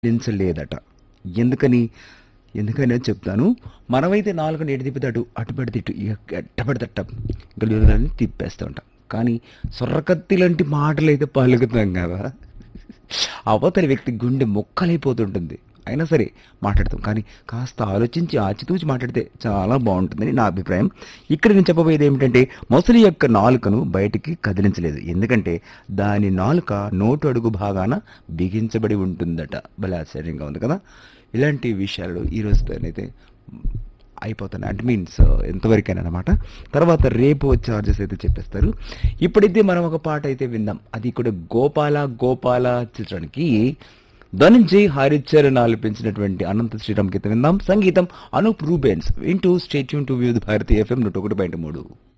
దించలేదట ఎందుకని ఎందుకని అని చెప్తాను మనమైతే నాలుగు ఎటు తిప్పితే అటు అటు పెడితే ఇటు ఇక ఎట్ట పెడితే అట్ట గలుగులని తిప్పేస్తూ ఉంటాం కానీ సొర్రకత్తి లాంటి మాటలు అయితే పలుకుతాం కదా అవతలి వ్యక్తి గుండె మొక్కలైపోతుంటుంది అయినా సరే మాట్లాడతాం కానీ కాస్త ఆలోచించి ఆచితూచి మాట్లాడితే చాలా బాగుంటుందని నా అభిప్రాయం ఇక్కడ నేను చెప్పబోయేది ఏమిటంటే మొసలి యొక్క నాలుకను బయటికి కదిలించలేదు ఎందుకంటే దాని నాలుక నోటు అడుగు భాగాన బిగించబడి ఉంటుందట భలే ఆశ్చర్యంగా ఉంది కదా ఇలాంటి విషయాలు ఈ రోజుతోనైతే అయిపోతాను అంటే మీన్స్ ఎంతవరకైనా అనమాట తర్వాత రేపు చార్జెస్ అయితే చెప్పేస్తారు ఇప్పుడైతే మనం ఒక పాట అయితే విందాం అది కూడా గోపాల గోపాల చిత్రానికి ధనంజయ్ హరిచరణ్ ఆలపించినటువంటి అనంత శ్రీరామ్ గీతం విందాం సంగీతం అనూప్ రూబెన్స్ వింటూ స్టేట్యూన్ టు వ్యూ భారతీయ ఎఫ్ఎం నూట ఒకటి పాయింట్ మూడు